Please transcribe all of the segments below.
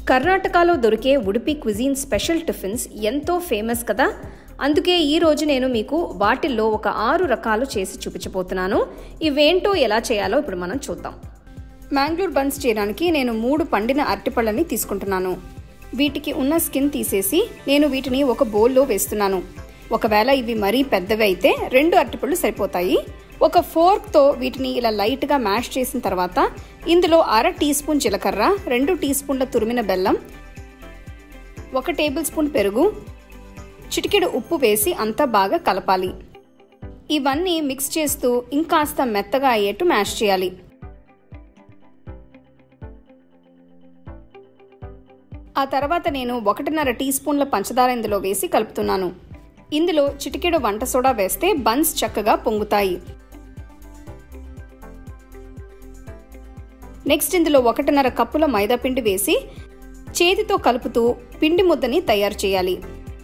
కర్ణాటకలో దొరికే Udupi cuisine special tiffins ఎంతో ఫేమస్ కదా అందుకే ఈ రోజు నేను మీకు వాటిల్లో ఒక ఆరు రకాలు చేసి చూపించబోతున్నాను ఇవేంటో ఎలా చేయాలో ఇప్పుడు మనం చూద్దాం మ్యాంగ్లూర్ బన్స్ చేయడానికి నేను మూడు పండిన అరటిపళ్ళని తీసుకుంటున్నాను వీటికి ఉన్న స్కిన్ తీసేసి నేను వీటిని ఒక బౌల్లో వేస్తున్నాను ఒకవేళ ఇవి మరీ పెద్దవి అయితే రెండు అరటిపళ్ళు సరిపోతాయి ఒక ఫోర్క్తో వీటిని ఇలా లైట్గా మ్యాష్ చేసిన తర్వాత ఇందులో అర టీ స్పూన్ జీలకర్ర రెండు టీ స్పూన్ల తురిమిన బెల్లం ఒక టేబుల్ స్పూన్ పెరుగు చిటికెడు ఉప్పు వేసి అంతా బాగా కలపాలి ఇవన్నీ మిక్స్ చేస్తూ ఇంకాస్త మెత్తగా అయ్యేట్టు మ్యాష్ చేయాలి ఆ తర్వాత నేను ఒకటిన్నర టీ స్పూన్ల పంచదార ఇందులో వేసి కలుపుతున్నాను ఇందులో చిటికెడు వంట సోడా వేస్తే బన్స్ చక్కగా పొంగుతాయి నెక్స్ట్ ఇందులో ఒకటిన్నర కప్పుల మైదా పిండి వేసి చేతితో కలుపుతూ పిండి ముద్దని తయారు చేయాలి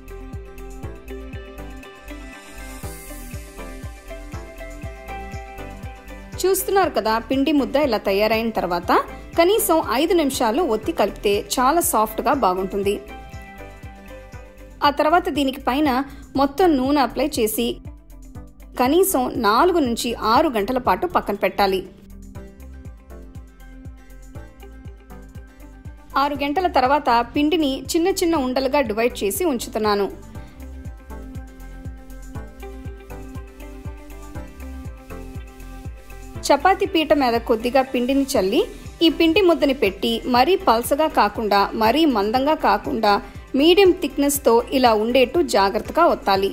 చూస్తున్నారు కదా పిండి ముద్ద ఇలా తయారైన తర్వాత కనీసం ఐదు నిమిషాలు ఒత్తి కలిపితే చాలా సాఫ్ట్గా బాగుంటుంది ఆ తర్వాత దీనికి పైన మొత్తం నూనె అప్లై చేసి కనీసం నాలుగు నుంచి ఆరు గంటల పాటు పక్కన పెట్టాలి ఆరు గంటల తర్వాత పిండిని చిన్న చిన్న ఉండలుగా డివైడ్ చేసి ఉంచుతున్నాను చపాతీ పీట మీద కొద్దిగా పిండిని చల్లి ఈ పిండి ముద్దని పెట్టి మరీ పల్సగా కాకుండా మరీ మందంగా కాకుండా మీడియం థిక్నెస్తో ఇలా ఉండేట్టు జాగ్రత్తగా ఒత్తాలి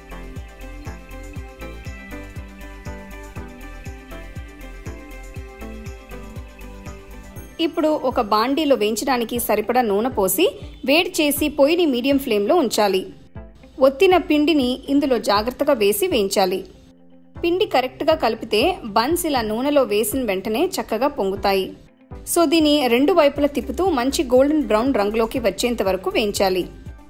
ఇప్పుడు ఒక బాండీలో వేయించడానికి సరిపడా నూనె పోసి వేడి చేసి పొయ్యిని మీడియం ఫ్లేమ్లో ఉంచాలి ఒత్తిన పిండిని ఇందులో జాగ్రత్తగా వేసి వేయించాలి పిండి కరెక్ట్గా కలిపితే బన్స్ ఇలా నూనెలో వేసిన వెంటనే చక్కగా పొంగుతాయి సో దీని రెండు వైపులా తిప్పుతూ మంచి గోల్డెన్ బ్రౌన్ రంగులోకి వచ్చేంత వరకు వేయించాలి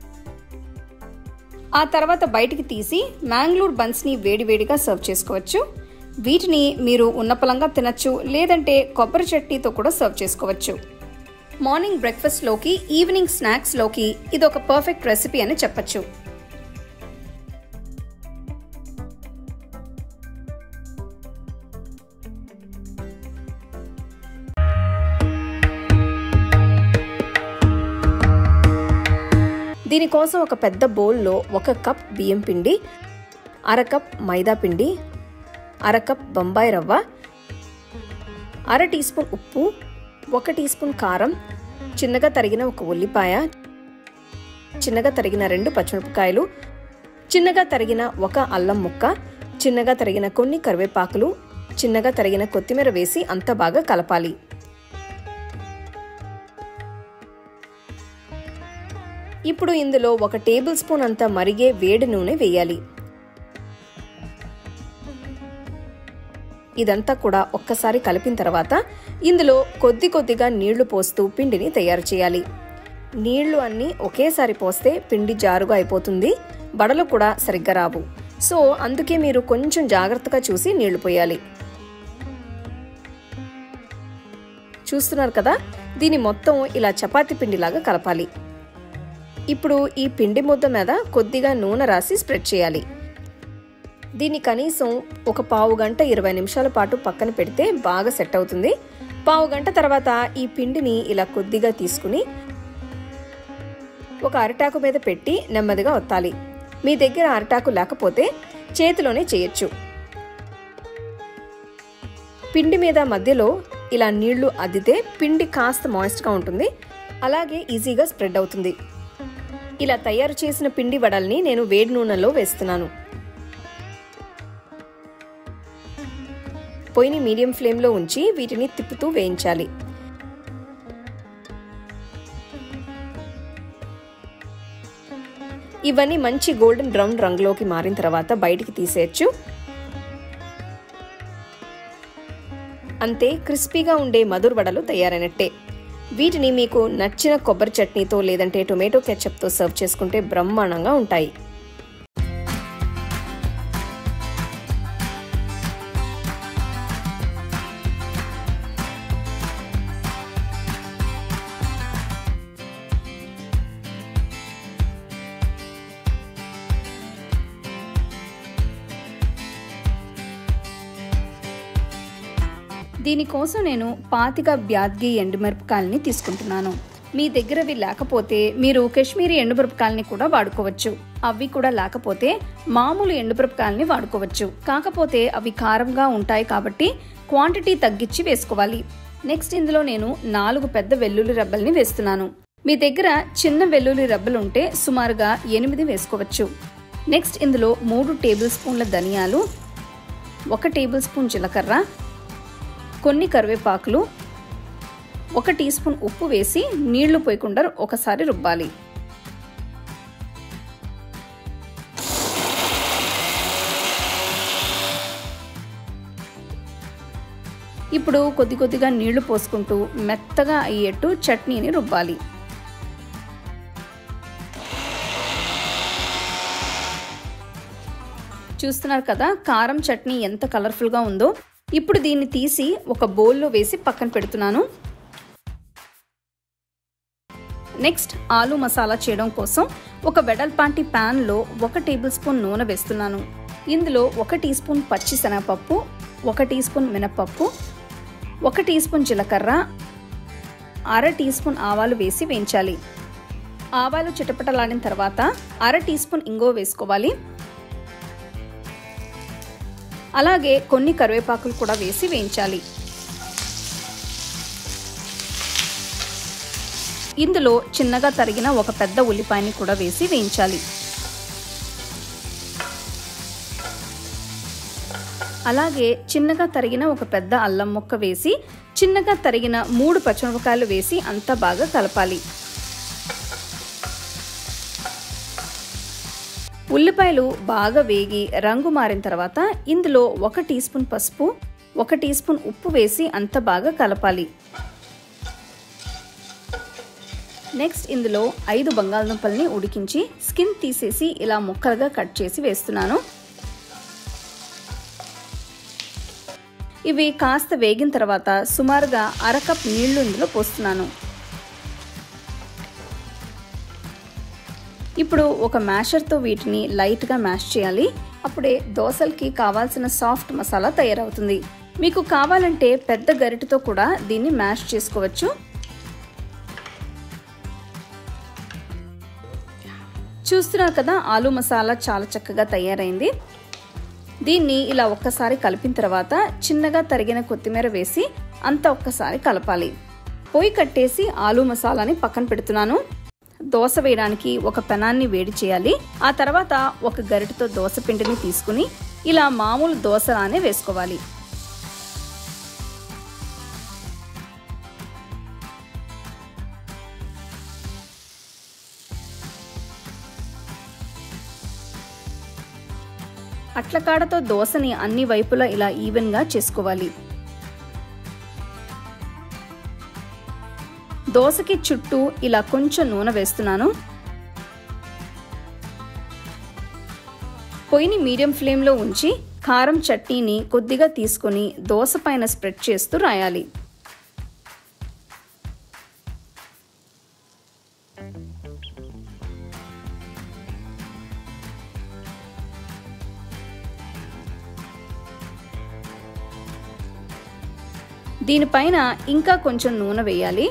ఆ తర్వాత బయటికి తీసి మ్యాంగ్లూర్ బన్స్ని వేడివేడిగా సర్వ్ చేసుకోవచ్చు వీటిని మీరు ఉన్నపలంగా తినచ్చు లేదంటే కొబ్బరి చట్నీతో కూడా సర్వ్ చేసుకోవచ్చు మార్నింగ్ బ్రేక్ఫాస్ట్లోకి ఈవినింగ్ స్నాక్స్లోకి ఇది ఒక పర్ఫెక్ట్ రెసిపీ అని చెప్పచ్చు దీనికోసం ఒక పెద్ద బౌల్లో ఒక కప్ బియ్యం పిండి అర కప్ మైదా పిండి అర కప్ బొంబాయి రవ్వ అర టీ స్పూన్ ఉప్పు ఒక టీ స్పూన్ కారం చిన్నగా తరిగిన ఒక ఉల్లిపాయ చిన్నగా తరిగిన రెండు పచ్చిమిరపకాయలు చిన్నగా తరిగిన ఒక అల్లం ముక్క చిన్నగా తరిగిన కొన్ని కరివేపాకులు చిన్నగా తరిగిన కొత్తిమీర వేసి అంత బాగా కలపాలి ఇప్పుడు ఇందులో ఒక టేబుల్ స్పూన్ అంత మరిగే వేడి నూనె వేయాలి ఇదంతా కూడా ఒక్కసారి కలిపిన తర్వాత ఇందులో కొద్ది కొద్దిగా నీళ్లు పోస్తూ పిండిని తయారు చేయాలి నీళ్లు అన్నీ ఒకేసారి పోస్తే పిండి జారుగా అయిపోతుంది బడలు కూడా సరిగ్గా రావు సో అందుకే మీరు కొంచెం జాగ్రత్తగా చూసి నీళ్లు పోయాలి చూస్తున్నారు కదా దీని మొత్తం ఇలా చపాతీ పిండిలాగా కలపాలి ఇప్పుడు ఈ పిండి ముద్ద మీద కొద్దిగా నూనె రాసి స్ప్రెడ్ చేయాలి దీన్ని కనీసం ఒక పావు గంట ఇరవై నిమిషాల పాటు పక్కన పెడితే బాగా సెట్ అవుతుంది పావు గంట తర్వాత ఈ పిండిని ఇలా కొద్దిగా తీసుకుని ఒక అరిటాకు మీద పెట్టి నెమ్మదిగా ఒత్తాలి మీ దగ్గర అరిటాకు లేకపోతే చేతిలోనే చేయొచ్చు పిండి మీద మధ్యలో ఇలా నీళ్లు అద్దితే పిండి కాస్త మాయిస్ట్గా ఉంటుంది అలాగే ఈజీగా స్ప్రెడ్ అవుతుంది ఇలా తయారు చేసిన పిండి వడల్ని నేను వేడి నూనెలో వేస్తున్నాను పొయ్యిని మీడియం ఫ్లేమ్లో ఉంచి వీటిని తిప్పుతూ వేయించాలి ఇవన్నీ మంచి గోల్డెన్ బ్రౌన్ రంగులోకి మారిన తర్వాత బయటికి తీసేయచ్చు అంతే క్రిస్పీగా ఉండే మధుర వడలు తయారైనట్టే వీటిని మీకు నచ్చిన కొబ్బరి చట్నీతో లేదంటే టొమాటో కెచప్తో సర్వ్ చేసుకుంటే బ్రహ్మాండంగా ఉంటాయి దీనికోసం నేను పాతిక బ్యాద్గి ఎండుమిరపకాయలని తీసుకుంటున్నాను మీ దగ్గరవి లేకపోతే మీరు కాశ్మీరీ ఎండుమిరపకాయలని కూడా వాడుకోవచ్చు అవి కూడా లేకపోతే మామూలు ఎండుమిరపకాయలని వాడుకోవచ్చు కాకపోతే అవి కారంగా ఉంటాయి కాబట్టి క్వాంటిటీ తగ్గించి వేసుకోవాలి నెక్స్ట్ ఇందులో నేను నాలుగు పెద్ద వెల్లుల్లి రబ్బల్ని వేస్తున్నాను మీ దగ్గర చిన్న వెల్లుల్లి రబ్బలు ఉంటే సుమారుగా ఎనిమిది వేసుకోవచ్చు నెక్స్ట్ ఇందులో మూడు టేబుల్ స్పూన్ల ధనియాలు ఒక టేబుల్ స్పూన్ జీలకర్ర కొన్ని కరివేపాకులు ఒక టీ స్పూన్ ఉప్పు వేసి నీళ్లు పోయకుండా ఒకసారి రుబ్బాలి ఇప్పుడు కొద్ది కొద్దిగా నీళ్లు పోసుకుంటూ మెత్తగా అయ్యేట్టు చట్నీని రుబ్బాలి చూస్తున్నారు కదా కారం చట్నీ ఎంత కలర్ఫుల్గా ఉందో ఇప్పుడు దీన్ని తీసి ఒక బౌల్లో వేసి పక్కన పెడుతున్నాను నెక్స్ట్ ఆలు మసాలా చేయడం కోసం ఒక వెడల్పాంటి ప్యాన్లో ఒక టేబుల్ స్పూన్ నూనె వేస్తున్నాను ఇందులో ఒక టీ స్పూన్ పచ్చి శనగపప్పు ఒక టీ స్పూన్ మినపప్పు ఒక టీ స్పూన్ జీలకర్ర అర టీ స్పూన్ ఆవాలు వేసి వేయించాలి ఆవాలు చిటపటలాడిన తర్వాత అర టీ స్పూన్ ఇంగో వేసుకోవాలి అలాగే కొన్ని కరివేపాకులు కూడా వేసి వేయించాలి ఇందులో చిన్నగా తరిగిన ఒక పెద్ద ఉల్లిపాయని కూడా వేసి వేయించాలి అలాగే చిన్నగా తరిగిన ఒక పెద్ద అల్లం ముక్క వేసి చిన్నగా తరిగిన మూడు పచ్చిమిరపకాయలు వేసి అంతా బాగా కలపాలి ఉల్లిపాయలు బాగా వేగి రంగు మారిన తర్వాత ఇందులో ఒక టీ స్పూన్ పసుపు ఒక టీ స్పూన్ ఉప్పు వేసి అంత బాగా కలపాలి నెక్స్ట్ ఇందులో ఐదు బంగాళదుంపల్ని ఉడికించి స్కిన్ తీసేసి ఇలా ముక్కలుగా కట్ చేసి వేస్తున్నాను ఇవి కాస్త వేగిన తర్వాత సుమారుగా అరకప్ నీళ్లు ఇందులో పోస్తున్నాను ఇప్పుడు ఒక మ్యాషర్తో వీటిని లైట్గా మ్యాష్ చేయాలి అప్పుడే దోశలకి కావాల్సిన సాఫ్ట్ మసాలా తయారవుతుంది మీకు కావాలంటే పెద్ద గరిటెతో కూడా దీన్ని మ్యాష్ చేసుకోవచ్చు చూస్తున్నారు కదా ఆలు మసాలా చాలా చక్కగా తయారైంది దీన్ని ఇలా ఒక్కసారి కలిపిన తర్వాత చిన్నగా తరిగిన కొత్తిమీర వేసి అంతా ఒక్కసారి కలపాలి పొయ్యి కట్టేసి ఆలు మసాలాని పక్కన పెడుతున్నాను దోశ వేయడానికి ఒక పెనాన్ని వేడి చేయాలి ఆ తర్వాత ఒక గరిటెతో దోశ పిండిని తీసుకుని ఇలా మామూలు దోశలానే వేసుకోవాలి అట్లకాడతో దోశని అన్ని వైపులా ఇలా ఈవెన్గా చేసుకోవాలి దోశకి చుట్టూ ఇలా కొంచెం నూనె వేస్తున్నాను పొయ్యిని మీడియం ఫ్లేమ్లో ఉంచి కారం చట్నీని కొద్దిగా తీసుకొని దోశ పైన స్ప్రెడ్ చేస్తూ రాయాలి దీనిపైన ఇంకా కొంచెం నూనె వేయాలి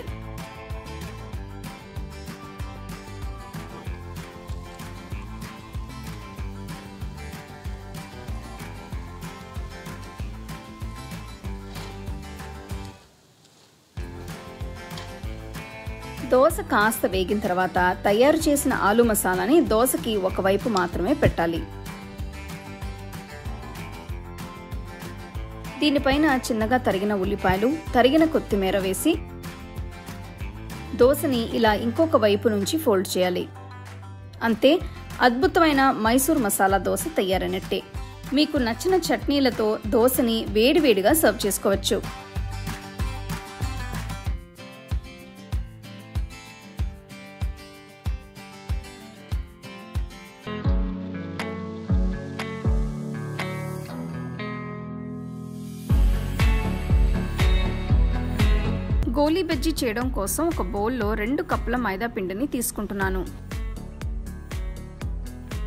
దోశ కాస్త వేగిన తర్వాత తయారు చేసిన ఆలు మసాలాని దోశకి ఒకవైపు మాత్రమే పెట్టాలి దీనిపైన చిన్నగా తరిగిన ఉల్లిపాయలు తరిగిన కొత్తిమీర వేసి దోశని ఇలా ఇంకొక వైపు నుంచి ఫోల్డ్ చేయాలి అంతే అద్భుతమైన మైసూర్ మసాలా దోశ తయారైనట్టే మీకు నచ్చిన చట్నీలతో దోశని వేడివేడిగా సర్వ్ చేసుకోవచ్చు గోలీ బజ్జీ చేయడం కోసం ఒక బౌల్లో రెండు కప్పుల మైదా పిండిని తీసుకుంటున్నాను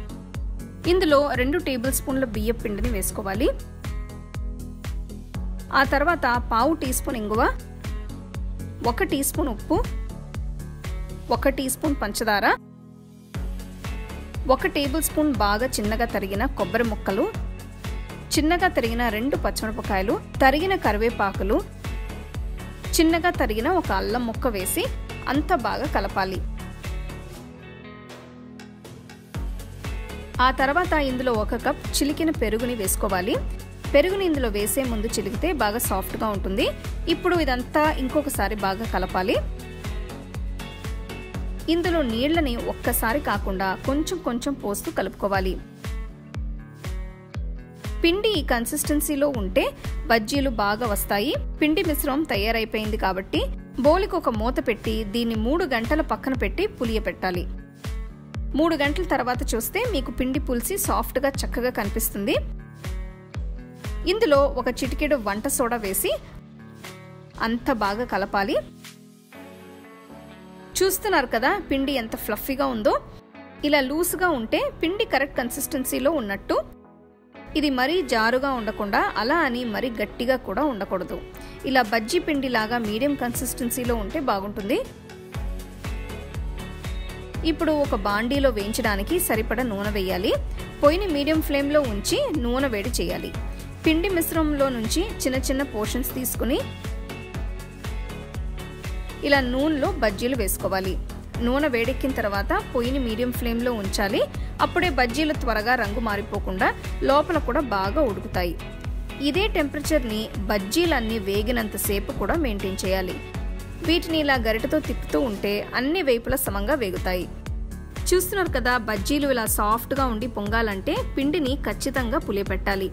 ఇందులో రెండు టేబుల్ స్పూన్ల బియ్యం పిండిని వేసుకోవాలి ఆ తర్వాత పావు టీ స్పూన్ ఇంగువ ఒక టీ స్పూన్ ఉప్పు ఒక టీ స్పూన్ పంచదార ఒక టేబుల్ స్పూన్ బాగా చిన్నగా తరిగిన కొబ్బరి ముక్కలు చిన్నగా తరిగిన రెండు పచ్చిమిరపకాయలు తరిగిన కరివేపాకులు చిన్నగా తరిగిన ఒక అల్లం ముక్క వేసి అంత బాగా కలపాలి ఆ తర్వాత ఇందులో ఒక కప్ చిలికిన పెరుగుని వేసుకోవాలి పెరుగుని ఇందులో వేసే ముందు చిలికితే బాగా సాఫ్ట్గా ఉంటుంది ఇప్పుడు ఇదంతా ఇంకొకసారి బాగా కలపాలి ఇందులో నీళ్లని ఒక్కసారి కాకుండా కొంచెం కొంచెం పోస్తూ కలుపుకోవాలి పిండి ఈ కన్సిస్టెన్సీలో ఉంటే బజ్జీలు బాగా వస్తాయి పిండి మిశ్రమం తయారైపోయింది కాబట్టి బోలికి ఒక మూత పెట్టి దీన్ని మూడు గంటల పక్కన పెట్టి పులియపెట్టాలి మూడు గంటల తర్వాత చూస్తే మీకు పిండి పులిసి సాఫ్ట్గా చక్కగా కనిపిస్తుంది ఇందులో ఒక చిటికెడు వంట సోడా వేసి అంత బాగా కలపాలి చూస్తున్నారు కదా పిండి ఎంత ఫ్లఫీగా ఉందో ఇలా లూజ్గా ఉంటే పిండి కరెక్ట్ కన్సిస్టెన్సీలో ఉన్నట్టు ఇది మరీ జారుగా ఉండకుండా అలా అని మరీ గట్టిగా కూడా ఉండకూడదు ఇలా బజ్జీ పిండి లాగా మీడియం కన్సిస్టెన్సీలో ఉంటే బాగుంటుంది ఇప్పుడు ఒక బాండీలో వేయించడానికి సరిపడా నూనె వేయాలి పొయ్యిని మీడియం ఫ్లేమ్లో ఉంచి నూనె వేడి చేయాలి పిండి మిశ్రమంలో నుంచి చిన్న చిన్న పోర్షన్స్ తీసుకుని ఇలా నూనెలో బజ్జీలు వేసుకోవాలి నూనె వేడెక్కిన తర్వాత పొయ్యిని మీడియం ఫ్లేమ్లో ఉంచాలి అప్పుడే బజ్జీలు త్వరగా రంగు మారిపోకుండా లోపల కూడా బాగా ఉడుకుతాయి ఇదే టెంపరేచర్ని బజ్జీలన్నీ వేగినంతసేపు కూడా మెయింటైన్ చేయాలి వీటిని ఇలా గరిటతో తిప్పుతూ ఉంటే అన్ని వైపులా సమంగా వేగుతాయి చూస్తున్నారు కదా బజ్జీలు ఇలా సాఫ్ట్గా ఉండి పొంగాలంటే పిండిని ఖచ్చితంగా పులియపెట్టాలి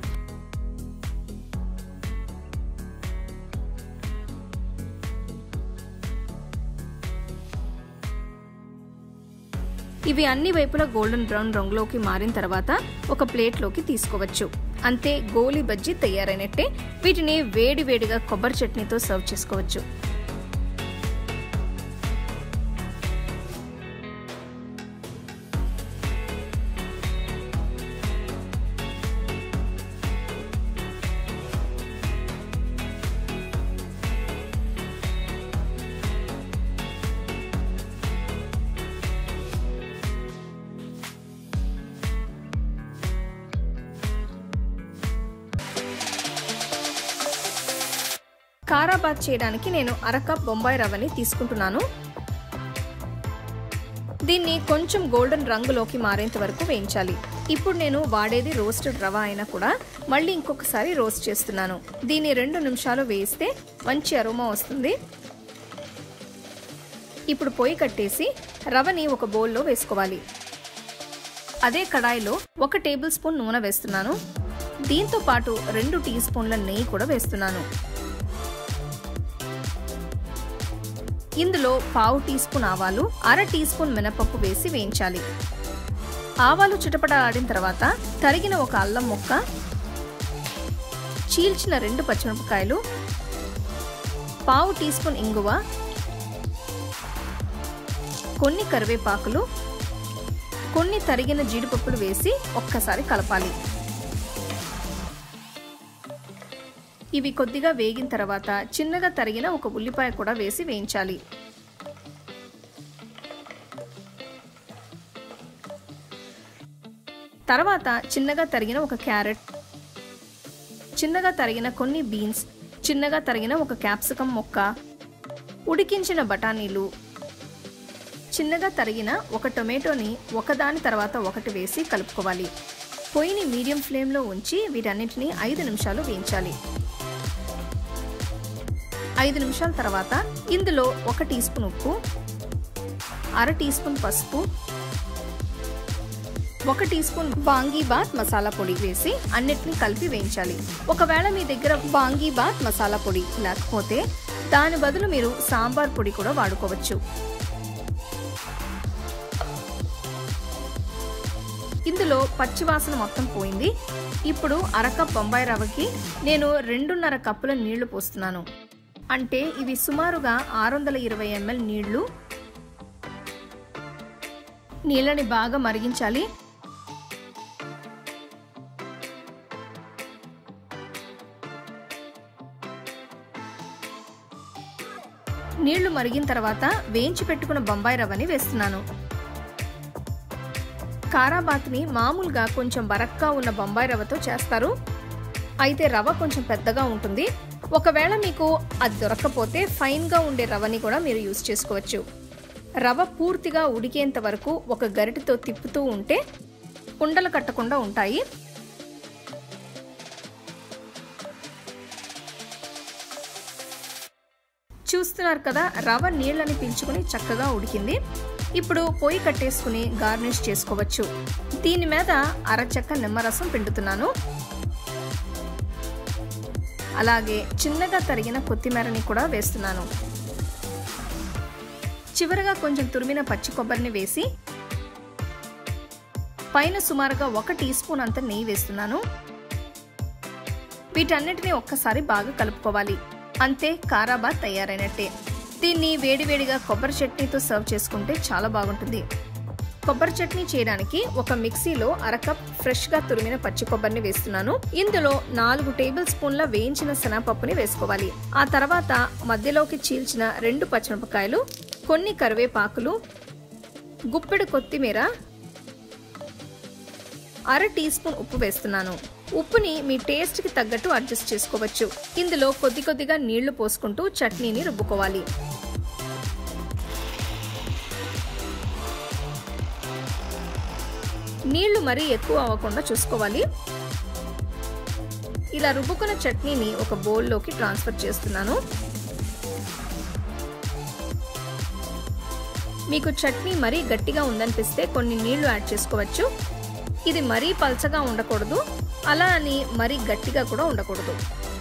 ఇవి అన్ని వైపులా గోల్డెన్ బ్రౌన్ రంగులోకి మారిన తర్వాత ఒక ప్లేట్లోకి తీసుకోవచ్చు అంతే గోలీ బజ్జీ తయారైనట్టే వీటిని వేడి వేడిగా కొబ్బరి చట్నీతో సర్వ్ చేసుకోవచ్చు కారాబాత్ చేయడానికి నేను అరకప్ బొంబాయి రవ్వని తీసుకుంటున్నాను దీన్ని కొంచెం గోల్డెన్ రంగులోకి మారేంత వరకు వేయించాలి ఇప్పుడు నేను వాడేది రోస్టెడ్ రవ అయినా కూడా మళ్ళీ ఇంకొకసారి రోస్ట్ చేస్తున్నాను దీన్ని రెండు నిమిషాలు వేయిస్తే మంచి అరోమా వస్తుంది ఇప్పుడు పొయ్యి కట్టేసి రవని ఒక బౌల్లో వేసుకోవాలి అదే కడాయిలో ఒక టేబుల్ స్పూన్ నూనె వేస్తున్నాను దీంతో పాటు రెండు టీ స్పూన్ల నెయ్యి కూడా వేస్తున్నాను ఇందులో పావు టీ స్పూన్ ఆవాలు అర టీ స్పూన్ మినపప్పు వేసి వేయించాలి ఆవాలు చిటపట ఆడిన తర్వాత తరిగిన ఒక అల్లం ముక్క చీల్చిన రెండు పచ్చిమిరపకాయలు పావు టీ స్పూన్ ఇంగువ కొన్ని కరివేపాకులు కొన్ని తరిగిన జీడిపప్పులు వేసి ఒక్కసారి కలపాలి ఇవి కొద్దిగా వేగిన తర్వాత చిన్నగా తరిగిన ఒక ఉల్లిపాయ కూడా వేసి వేయించాలి తర్వాత చిన్నగా తరిగిన ఒక క్యారెట్ చిన్నగా తరిగిన కొన్ని బీన్స్ చిన్నగా తరిగిన ఒక క్యాప్సికం మొక్క ఉడికించిన బఠానీలు చిన్నగా తరిగిన ఒక టొమాటోని ఒకదాని తర్వాత ఒకటి వేసి కలుపుకోవాలి పొయ్యిని మీడియం ఫ్లేమ్లో ఉంచి వీటన్నిటిని ఐదు నిమిషాలు వేయించాలి ఐదు నిమిషాల తర్వాత ఇందులో ఒక టీ స్పూన్ ఉప్పు అర టీ స్పూన్ పసుపు ఒక టీ స్పూన్ బాంగీబాత్ మసాలా పొడి వేసి అన్నిటిని కలిపి వేయించాలి ఒకవేళ మీ దగ్గర బాంగీబాత్ మసాలా పొడి లేకపోతే దాని బదులు మీరు సాంబార్ పొడి కూడా వాడుకోవచ్చు ఇందులో పచ్చివాసన మొత్తం పోయింది ఇప్పుడు అరకప్ బొంబాయి రవ్వకి నేను రెండున్నర కప్పుల నీళ్లు పోస్తున్నాను అంటే ఇవి సుమారుగా ఆరు వందల ఇరవై ఎంఎల్ నీళ్లు నీళ్ళని బాగా మరిగించాలి నీళ్లు మరిగిన తర్వాత వేయించి పెట్టుకున్న బొంబాయి రవ్వని వేస్తున్నాను కారాబాత్ని మామూలుగా కొంచెం బరక్గా ఉన్న బొంబాయి రవ్వతో చేస్తారు అయితే రవ్వ కొంచెం పెద్దగా ఉంటుంది ఒకవేళ మీకు అది దొరకకపోతే ఫైన్గా ఉండే రవ్వని కూడా మీరు యూస్ చేసుకోవచ్చు రవ్వ పూర్తిగా ఉడికేంత వరకు ఒక గరిటెతో తిప్పుతూ ఉంటే ఉండలు కట్టకుండా ఉంటాయి చూస్తున్నారు కదా రవ్వ నీళ్ళని పీల్చుకుని చక్కగా ఉడికింది ఇప్పుడు పొయ్యి కట్టేసుకుని గార్నిష్ చేసుకోవచ్చు దీని మీద అరచక్క నిమ్మరసం పిండుతున్నాను అలాగే చిన్నగా తరిగిన కొత్తిమీరని కూడా వేస్తున్నాను చివరగా కొంచెం తురిమిన పచ్చి కొబ్బరిని వేసి పైన సుమారుగా ఒక టీ స్పూన్ అంత నెయ్యి వేస్తున్నాను వీటన్నిటిని ఒక్కసారి బాగా కలుపుకోవాలి అంతే కారాబాద్ తయారైనట్టే దీన్ని వేడివేడిగా కొబ్బరి చట్నీతో సర్వ్ చేసుకుంటే చాలా బాగుంటుంది కొబ్బరి చట్నీ చేయడానికి ఒక మిక్సీలో అరకప్ ఫ్రెష్గా తురిమిన పచ్చి కొబ్బరిని వేస్తున్నాను ఇందులో నాలుగు టేబుల్ స్పూన్ల వేయించిన శనగపప్పుని వేసుకోవాలి ఆ తర్వాత మధ్యలోకి చీల్చిన రెండు పచ్చిమిరపకాయలు కొన్ని కరివేపాకులు గుప్పెడు కొత్తిమీర అర టీ స్పూన్ ఉప్పు వేస్తున్నాను ఉప్పుని మీ టేస్ట్కి తగ్గట్టు అడ్జస్ట్ చేసుకోవచ్చు ఇందులో కొద్ది కొద్దిగా నీళ్లు పోసుకుంటూ చట్నీని రుబ్బుకోవాలి నీళ్లు మరీ ఎక్కువ అవ్వకుండా చూసుకోవాలి ఇలా రుబ్బుకున్న చట్నీని ఒక బౌల్లోకి ట్రాన్స్ఫర్ చేస్తున్నాను మీకు చట్నీ మరీ గట్టిగా ఉందనిపిస్తే కొన్ని నీళ్లు యాడ్ చేసుకోవచ్చు ఇది మరీ పల్చగా ఉండకూడదు అలా అని మరీ గట్టిగా కూడా ఉండకూడదు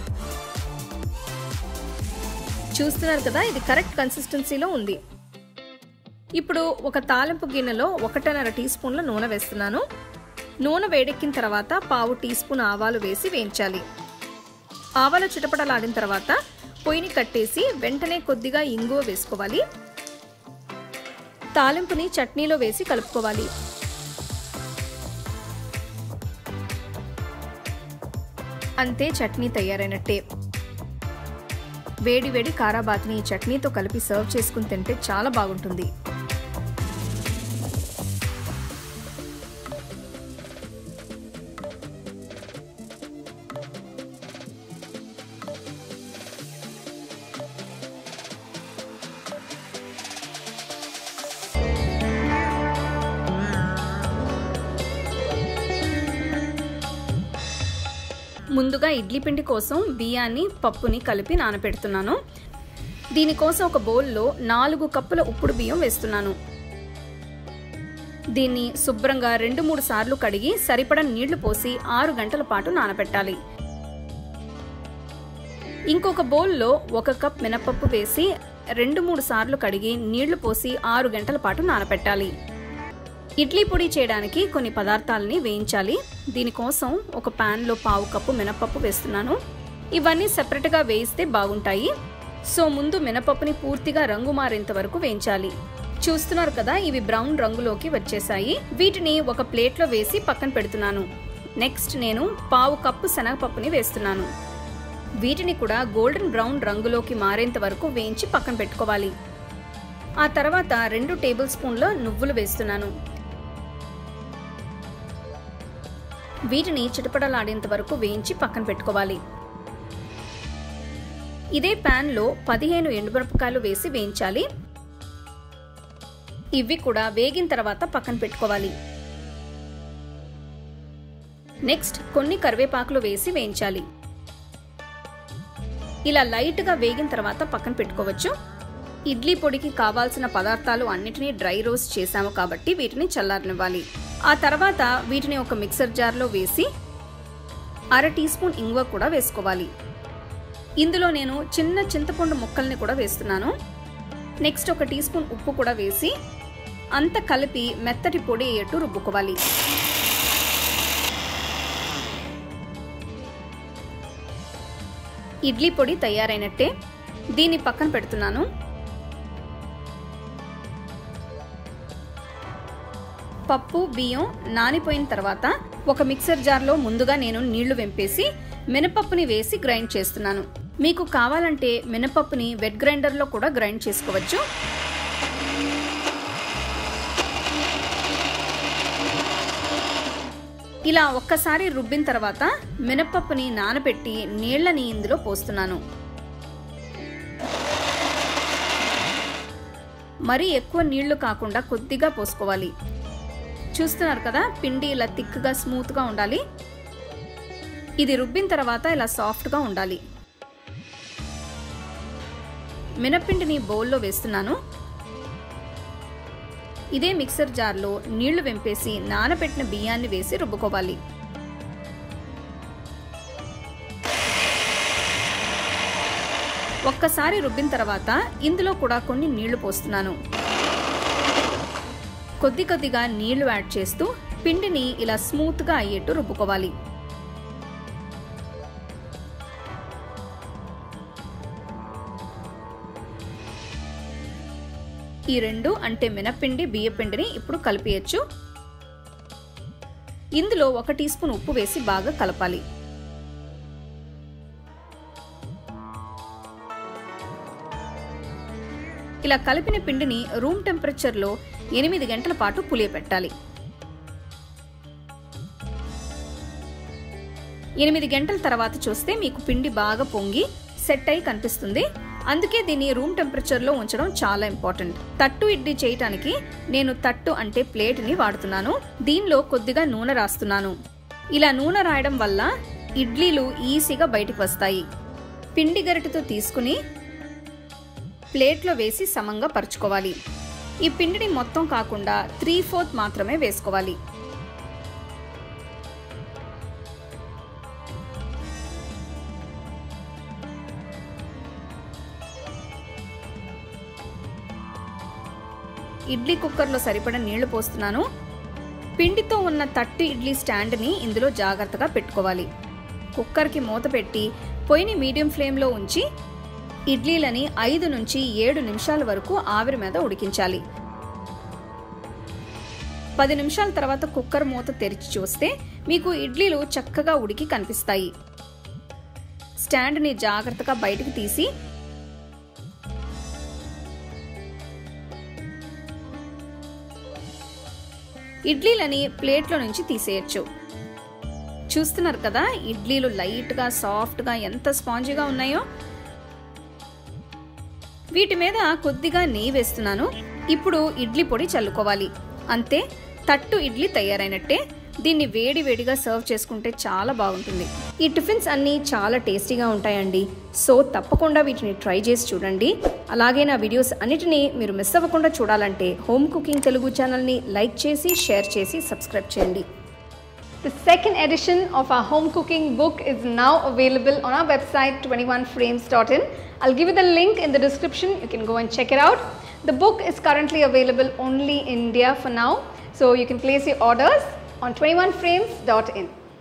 చూస్తున్నారు కదా ఇది కరెక్ట్ కన్సిస్టెన్సీలో ఉంది ఇప్పుడు ఒక తాలింపు గిన్నెలో ఒకటిన్నర టీ స్పూన్ల నూనె వేస్తున్నాను నూనె వేడెక్కిన తర్వాత పావు టీ స్పూన్ ఆవాలు వేసి వేయించాలి ఆవాలు చిటపటలాడిన తర్వాత పొయ్యిని కట్టేసి వెంటనే కొద్దిగా ఇంగువ వేసుకోవాలి తాలింపుని చట్నీలో వేసి కలుపుకోవాలి అంతే చట్నీ తయారైనట్టే వేడి వేడి కారాబాత్ని ఈ చట్నీతో కలిపి సర్వ్ చేసుకుని తింటే చాలా బాగుంటుంది ముందుగా ఇడ్లీ పిండి కోసం బియ్యాన్ని పప్పుని కలిపి నానపెడుతున్నాను దీనికోసం ఒక బౌల్లో నాలుగు కప్పుల ఉప్పుడు బియ్యం వేస్తున్నాను దీన్ని శుభ్రంగా రెండు మూడు సార్లు కడిగి సరిపడ నీళ్లు పోసి ఆరు గంటల పాటు నానబెట్టాలి ఇంకొక బౌల్లో ఒక కప్ మినపప్పు వేసి రెండు మూడు సార్లు కడిగి నీళ్లు పోసి ఆరు గంటల పాటు నానబెట్టాలి ఇడ్లీ పొడి చేయడానికి కొన్ని పదార్థాలని వేయించాలి దీనికోసం ఒక ప్యాన్లో పావు కప్పు మినపప్పు వేస్తున్నాను ఇవన్నీ సెపరేట్గా వేయిస్తే బాగుంటాయి సో ముందు మినపప్పుని పూర్తిగా రంగు మారేంత వరకు వేయించాలి చూస్తున్నారు కదా ఇవి బ్రౌన్ రంగులోకి వచ్చేసాయి వీటిని ఒక ప్లేట్లో వేసి పక్కన పెడుతున్నాను నెక్స్ట్ నేను పావు కప్పు శనగపప్పుని వేస్తున్నాను వీటిని కూడా గోల్డెన్ బ్రౌన్ రంగులోకి మారేంత వరకు వేయించి పక్కన పెట్టుకోవాలి ఆ తర్వాత రెండు టేబుల్ స్పూన్ల నువ్వులు వేస్తున్నాను వీటిని చిటపటలాడేంత వరకు వేయించి పక్కన పెట్టుకోవాలి ఇదే ప్యాన్లో పదిహేను ఎండుమిరపకాయలు వేసి వేయించాలి ఇవి కూడా వేగిన తర్వాత పక్కన పెట్టుకోవాలి నెక్స్ట్ కొన్ని కరివేపాకులు వేసి వేయించాలి ఇలా లైట్గా వేగిన తర్వాత పక్కన పెట్టుకోవచ్చు ఇడ్లీ పొడికి కావాల్సిన పదార్థాలు అన్నిటినీ డ్రై రోస్ట్ చేశాము కాబట్టి వీటిని చల్లారనివ్వాలి ఆ తర్వాత వీటిని ఒక మిక్సర్ జార్లో వేసి అర టీ స్పూన్ ఇంగువ కూడా వేసుకోవాలి ఇందులో నేను చిన్న చింతపండు ముక్కల్ని కూడా వేస్తున్నాను నెక్స్ట్ ఒక టీ స్పూన్ ఉప్పు కూడా వేసి అంత కలిపి మెత్తటి పొడి అయ్యేట్టు రుబ్బుకోవాలి ఇడ్లీ పొడి తయారైనట్టే దీన్ని పక్కన పెడుతున్నాను పప్పు బియ్యం నానిపోయిన తర్వాత ఒక మిక్సర్ జార్లో ముందుగా నేను నీళ్లు వెంపేసి మినపప్పుని వేసి గ్రైండ్ చేస్తున్నాను మీకు కావాలంటే మినపప్పుని వెట్ గ్రైండర్లో కూడా గ్రైండ్ చేసుకోవచ్చు ఇలా ఒక్కసారి రుబ్బిన తర్వాత మినపప్పుని నానబెట్టి నీళ్లని ఇందులో పోస్తున్నాను మరీ ఎక్కువ నీళ్లు కాకుండా కొద్దిగా పోసుకోవాలి చూస్తున్నారు కదా పిండి ఇలా థిక్గా స్మూత్గా ఉండాలి ఇది రుబ్బిన తర్వాత ఇలా సాఫ్ట్గా ఉండాలి మినపిండిని బౌల్లో వేస్తున్నాను ఇదే మిక్సర్ జార్లో నీళ్లు వెంపేసి నానబెట్టిన బియ్యాన్ని వేసి రుబ్బుకోవాలి ఒక్కసారి రుబ్బిన తర్వాత ఇందులో కూడా కొన్ని నీళ్లు పోస్తున్నాను కొద్ది కొద్దిగా నీళ్లు యాడ్ చేస్తూ పిండిని ఇలా స్మూత్గా అయ్యేట్టు రుబ్బుకోవాలి ఈ రెండు అంటే మినపిండి బియ్యపిండిని ఇప్పుడు కలిపేయచ్చు ఇందులో ఒక టీ స్పూన్ ఉప్పు వేసి బాగా కలపాలి ఇలా కలిపిన పిండిని రూమ్ టెంపరేచర్లో ఎనిమిది గంటల పాటు పులియపెట్టాలి ఎనిమిది గంటల తర్వాత చూస్తే మీకు పిండి బాగా పొంగి సెట్ అయి కనిపిస్తుంది అందుకే దీన్ని రూమ్ టెంపరేచర్లో ఉంచడం చాలా ఇంపార్టెంట్ తట్టు ఇడ్లీ చేయటానికి నేను తట్టు అంటే ప్లేట్ని వాడుతున్నాను దీనిలో కొద్దిగా నూనె రాస్తున్నాను ఇలా నూనె రాయడం వల్ల ఇడ్లీలు ఈజీగా బయటికి వస్తాయి పిండి గరిటెతో తీసుకుని ప్లేట్లో వేసి సమంగా పరుచుకోవాలి ఈ పిండిని మొత్తం కాకుండా త్రీ ఫోర్త్ మాత్రమే వేసుకోవాలి ఇడ్లీ కుక్కర్లో సరిపడా నీళ్లు పోస్తున్నాను పిండితో ఉన్న తట్టు ఇడ్లీ స్టాండ్ని ఇందులో జాగ్రత్తగా పెట్టుకోవాలి కుక్కర్కి మూత పెట్టి పొయ్యిని మీడియం ఫ్లేమ్లో ఉంచి ఇడ్లీలని ఐదు నుంచి ఏడు నిమిషాల వరకు ఆవిరి మీద ఉడికించాలి పది నిమిషాల తర్వాత కుక్కర్ మూత తెరిచి చూస్తే మీకు ఇడ్లీలు చక్కగా ఉడికి కనిపిస్తాయి స్టాండ్ని జాగ్రత్తగా బయటకు తీసి ఇడ్లీలని ప్లేట్లో నుంచి తీసేయచ్చు చూస్తున్నారు కదా ఇడ్లీలు లైట్గా సాఫ్ట్గా ఎంత స్పాంజీగా ఉన్నాయో వీటి మీద కొద్దిగా నెయ్యి వేస్తున్నాను ఇప్పుడు ఇడ్లీ పొడి చల్లుకోవాలి అంతే తట్టు ఇడ్లీ తయారైనట్టే దీన్ని వేడి వేడిగా సర్వ్ చేసుకుంటే చాలా బాగుంటుంది ఈ టిఫిన్స్ అన్నీ చాలా టేస్టీగా ఉంటాయండి సో తప్పకుండా వీటిని ట్రై చేసి చూడండి అలాగే నా వీడియోస్ అన్నిటినీ మీరు మిస్ అవ్వకుండా చూడాలంటే హోమ్ కుకింగ్ తెలుగు ఛానల్ని లైక్ చేసి షేర్ చేసి సబ్స్క్రైబ్ చేయండి The second edition of our home cooking book is now available on our website 21frames.in. I'll give you the link in the description. You can go and check it out. The book is currently available only in India for now. So you can place your orders on 21frames.in.